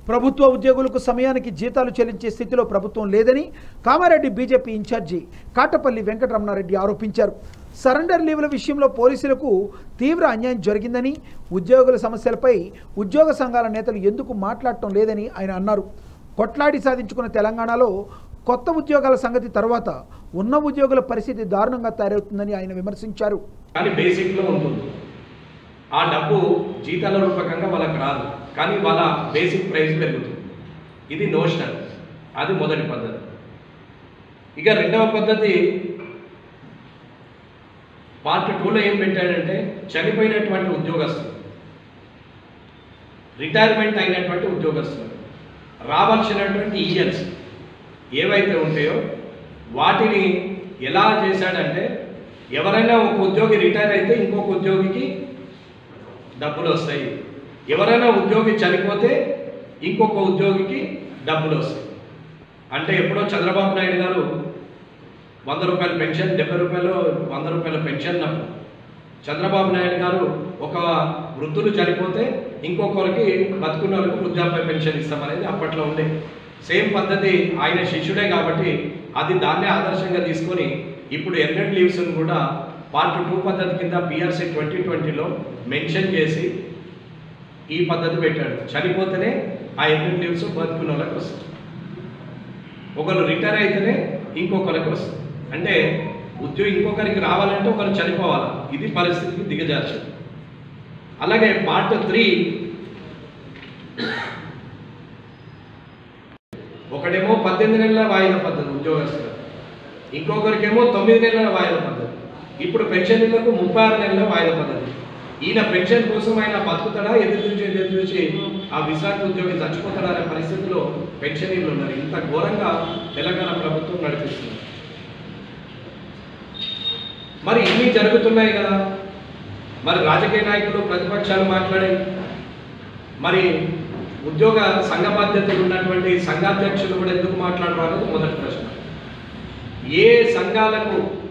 ప్రభుత్వ ఉద్యోగులకు సమయానికి జీతాలు చెల్లించే స్థితిలో ప్రభుత్వం లేదని కామారెడ్డి బీజేపీ ఇన్ఛార్జి కాటపల్లి వెంకటరమణారెడ్డి ఆరోపించారు సరెండర్ లీవుల విషయంలో పోలీసులకు తీవ్ర అన్యాయం జరిగిందని ఉద్యోగుల సమస్యలపై ఉద్యోగ సంఘాల నేతలు ఎందుకు మాట్లాడటం లేదని ఆయన అన్నారు కొట్లాడి సాధించుకున్న తెలంగాణలో కొత్త ఉద్యోగాల సంగతి తర్వాత ఉన్న ఉద్యోగుల పరిస్థితి దారుణంగా తయారవుతుందని ఆయన విమర్శించారు కానీ బేసిక్లో ఉంటుంది ఆ డబ్బు జీతాల రూపకంగా వాళ్ళకి రాదు కానీ వాళ్ళ బేసిక్ ప్రైస్ పెరుగుతుంది ఇది నోషనల్ అది మొదటి పద్ధతి ఇక రెండవ పద్ధతి పార్ట్ టూలో ఏం పెట్టాడంటే చనిపోయినటువంటి ఉద్యోగస్తులు రిటైర్మెంట్ అయినటువంటి ఉద్యోగస్తులు రావాల్సినటువంటి ఈఎల్స్ ఏవైతే ఉంటాయో వాటిని ఎలా చేశాడంటే ఎవరైనా ఒక ఉద్యోగి రిటైర్ అయితే ఇంకొక ఉద్యోగికి డబ్బులు వస్తాయి ఎవరైనా ఉద్యోగి చనిపోతే ఇంకొక ఉద్యోగికి డబ్బులు వస్తాయి అంటే ఎప్పుడో చంద్రబాబు నాయుడు గారు వంద రూపాయల పెన్షన్ డెబ్బై రూపాయలు వంద రూపాయల పెన్షన్ అప్పుడు చంద్రబాబు నాయుడు గారు ఒక వృద్ధులు చనిపోతే ఇంకొకరికి బతుకున్న వాళ్ళకి వృద్ధాప్య పెన్షన్ ఇస్తామనేది అప్పట్లో ఉండే సేమ్ పద్ధతి ఆయన శిష్యుడే కాబట్టి అది దాన్నే ఆదర్శంగా తీసుకొని ఇప్పుడు ఎర్నెడ్ లీవ్స్ని కూడా పార్ట్ టూ పద్ధతి కింద పిఆర్సీ ట్వంటీ ట్వంటీలో మెన్షన్ చేసి ఈ పద్ధతి పెట్టాడు చనిపోతేనే ఆ ఎర్నెడ్ లీవ్స్ బతుకున్న వాళ్ళకి వస్తుంది ఒకరు రిటైర్ అయితేనే ఇంకొకరికి వస్తుంది అంటే ఉద్యోగి ఇంకొకరికి రావాలంటే ఒకరు చనిపోవాలి ఇది పరిస్థితికి దిగజార్చింది అలాగే పార్ట్ త్రీ ఒకడేమో పద్దెనిమిది నెలల వాయిదా పద్ధతి ఉద్యోగస్తులు ఇంకొకరికేమో తొమ్మిది నెలల వాయిదా పద్ధతి ఇప్పుడు పెన్షన్లకు ముప్పై ఆరు నెలల వాయిదా పద్ధతి ఈయన పెన్షన్ కోసం ఆయన బతుకుతాడా ఎదురు చూసి ఎదురు చూసి ఆ విశాఖ ఉద్యోగి చచ్చిపోతాడా అనే పరిస్థితిలో పెన్షనీర్లు ఉన్నారు ఇంత ఘోరంగా తెలంగాణ ప్రభుత్వం నడిపిస్తుంది మరి ఇన్ని జరుగుతున్నాయి కదా మరి రాజకీయ నాయకులు ప్రతిపక్షాలు మాట్లాడే మరి ఉద్యోగ సంఘ బాధ్యతలు ఉన్నటువంటి సంఘాధ్యక్షులు కూడా ఎందుకు మాట్లాడరు అనేది మొదటి ప్రశ్న ఏ సంఘాలకు